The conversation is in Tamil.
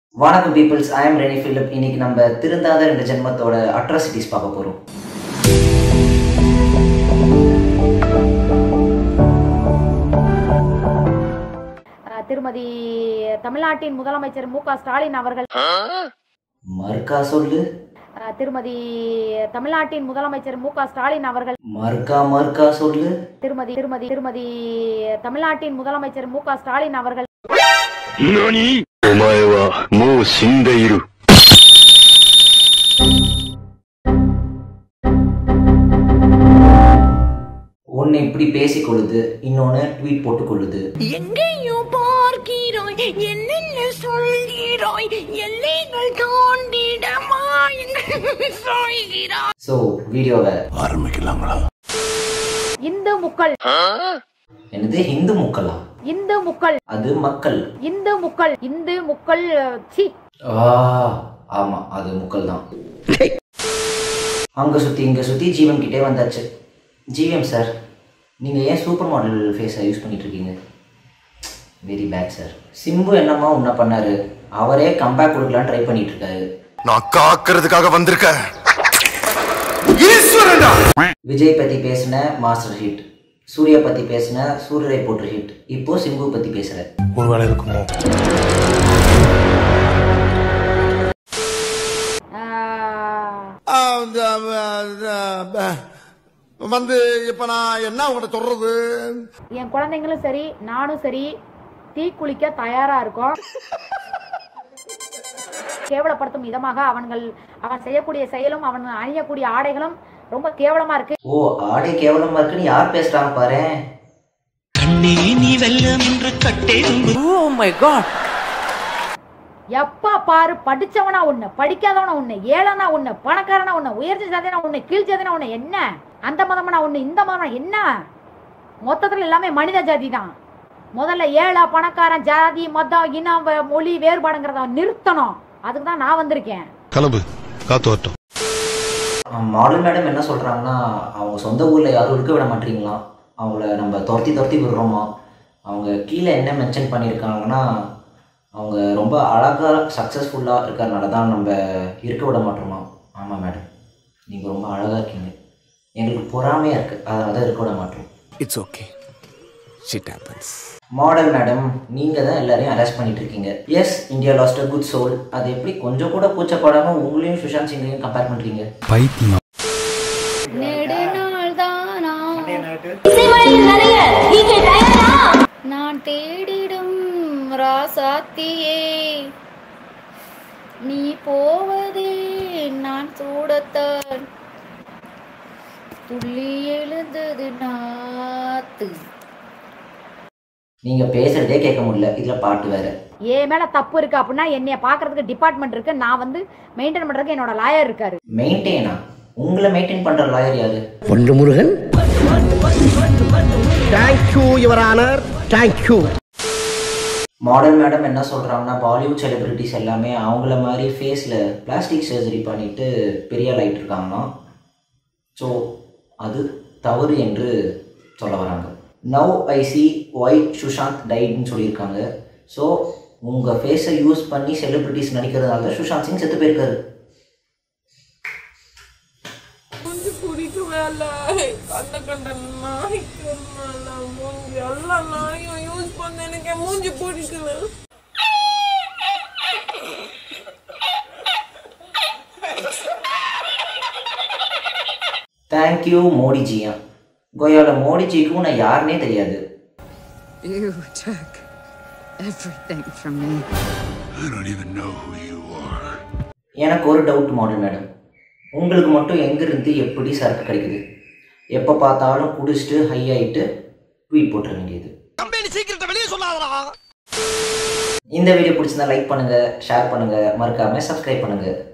வணக்கம் peoples I am Renee Philip இன்னைக்கு நம்ம திருந்தாத ரெண்டு ஜென்மத்தோட அட்ராசிட்டிஸ் பார்க்க போகிறோம் அஹ் திருமதி தமிழ்நாட்டின் முதலமைச்சர் மு க ஸ்டாலின் அவர்கள் மறுக்கா சொல்லு அஹ் திருமதி தமிழ்நாட்டின் முதலமைச்சர் மு க ஸ்டாலின் அவர்கள் மறுக்கா மறுக்கா சொல்லு திருமதி திருமதி திருமதி தமிழ்நாட்டின் முதலமைச்சர் மு க ஸ்டாலின் அவர்கள் 何お前はもう死んでいる。 ஒன்று இப்படி பேசிக்கொள்ளுது இன்னொன்று ட்வீட் போட்டுக்கொள்ளுது எங்கேயோ பார்க்கிறாய் என்னென்ன சொல்கிறாய் எல்லைகள் தாண்டிடமா சொல்கிறாய் ஸோ வீடியோவை இந்து முக்கள் என்னது ஹிந்து முக்கலா இந்து முக்கள் அது மக்கள் இந்து முக்கள் இந்து முக்கள் அஹ், சி ஆ ஆமா அது முக்கல் தான் அங்க சுத்தி இங்க சுத்தி ஜீவன் கிட்டே வந்தாச்சு ஜிவிஎம் சார் நீங்க ஏன் சூப்பர் மாடல் ஃபேஸை யூஸ் பண்ணிட்டு இருக்கீங்க வெரி பேட் சார் சிம்பு என்னமா உன்ன பண்ணாரு அவரே கம்பேக் கொடுக்கலான்னு ட்ரை பண்ணிட்டு இருக்காரு நான் காக்கிறதுக்காக வந்திருக்கேன் ஈஸ்வரனா விஜய் பத்தி பேசின மாஸ்டர் ஹிட் சூர்யா பத்தி பேசின சூரியரை போட்டு ஹிட் இப்போ சிம்பு பத்தி பேசுற ஒருவேளை இருக்குமோ அஹ், வந்து இப்ப நான் என்ன உங்கள்கிட்ட சொல்றது என் குழந்தைங்களும் சரி நானும் சரி தீ குளிக்க தயாரா இருக்கோம் கேவலப்படுத்தும் விதமாக அவன்கள் அவன் செய்யக்கூடிய செயலும் அவன் அணியக்கூடிய ஆடைகளும் ரொம்ப கேவலமா இருக்கு ஓ ஆடை கேவலமா இருக்குன்னு யார் பேசுறாங்க பாரு எப்ப பாரு படிச்சவனா ஒண்ணு படிக்காதவனா ஒண்ணு ஏழனா ஒண்ணு பணக்காரனா ஒண்ணு உயர்ந்த ஜாதினா ஒண்ணு கீழ் ஜாதினா ஒண்ணு என்ன அந்த மதம்னா ஒண்ணு இந்த மதம் என்ன மொத்தத்துல எல்லாமே மனித ஜாதி தான் முதல்ல ஏழை பணக்காரன் ஜாதி மதம் இனம் வ- மொழி வேறுபாடுங்கிறத நிறுத்தணும் அதுக்கு தான் நான் வந்திருக்கேன் கிளம்பு காத்து வரட்டும் மாடல் மேடம் என்ன சொல்கிறாங்கன்னா அவங்க சொந்த ஊரில் யாரும் இருக்க விட மாட்டீங்களாம் அவங்கள நம்ம துரத்தி துரத்தி விடுறோமா அவங்க கீழே என்ன மென்ஷன் பண்ணியிருக்காங்கன்னா அவங்க ரொம்ப அழகாக சக்ஸஸ்ஃபுல்லாக இருக்கிறனால தான் நம்ம இருக்க விட மாட்டோமா ஆமாம் மேடம் நீங்கள் ரொம்ப அழகாக இருக்கீங்க எங்களுக்கு பொறாமையாக இருக்குது அதனால தான் இருக்க விட மாட்டோம் it's okay shit happens model madam நீங்கள் தான் எல்லாரையும் அரெஸ்ட் பண்ணிட்டு இருக்கீங்க yes India last a good soul அது எப்படி கொஞ்சம் கூட கூச்சப்படாமல் உங்களையும் சுஷாந்த் சிங்கையும் கம்பேர் பண்ணுறீங்க நெடுநாள் தானா நான் தேடிடும் ராசாத்தியே நீ போவதே நான் சூடத்தான் துள்ளி எழுந்தது நாத்து நீங்கள் பேசுகிறதே கேட்க முடியல இதில் பாட்டு வேறு ஏன் மேல தப்பு இருக்கு அப்படின்னா என்னைய பாக்குறதுக்கு டிபார்ட்மெண்ட் இருக்கு நான் வந்து மெயின்டைன் பண்றதுக்கு என்னோட லாயர் இருக்காரு மெயின்டைனா உங்களை மெயின்டைன் பண்ற லாயர் யாரு பொண்டு Murugan thank you your honour thank you model madam என்ன சொல்றாங்கன்னா பாலிவுட் செலிபிரிட்டிஸ் எல்லாமே அவங்கள மாதிரி ஃபேஸ்ல பிளாஸ்டிக் சர்ஜரி பண்ணிட்டு பெரிய ஆள் ஆயிட்டு இருக்காங்களாம் ஸோ அது தவறு என்று சொல்ல வராங்க now I see why Sushant டைட்னு சொல்லியிருக்காங்க ஸோ உங்கள் ஃபேஸை யூஸ் பண்ணி செலிபிரிட்டிஸ் நடிக்கிறதுனால தான் சுஷாந்த் சிங் செத்து போயிருக்காரு பிடிக்கவே இல்லை கண்ட கண்ட நாய்க்கு நான் மூஞ்சி எல்லா நாயும் யூஸ் பண்ண எனக்கு என் மூஞ்சி பிடிக்கல தேங்க்யூ மோடிஜியா கோயால மோடிஜிக்கும் நான் யாருன்னே தெரியாது You took everything from me. எனக்கு ஒரு டவுட் மாடல் மேடம் உங்களுக்கு மட்டும் எங்கேருந்து எப்படி சரக்கு கிடைக்குது எப்போ பார்த்தாலும் குடிச்சிட்டு ஹை ஆகிட்டு ட்வீட் போட்டுற வேண்டியது இந்த வீடியோ பிடிச்சிருந்தா லைக் பண்ணுங்கள் ஷேர் பண்ணுங்கள் மறக்காமல் சப்ஸ்கிரைப் பண்ணுங்கள்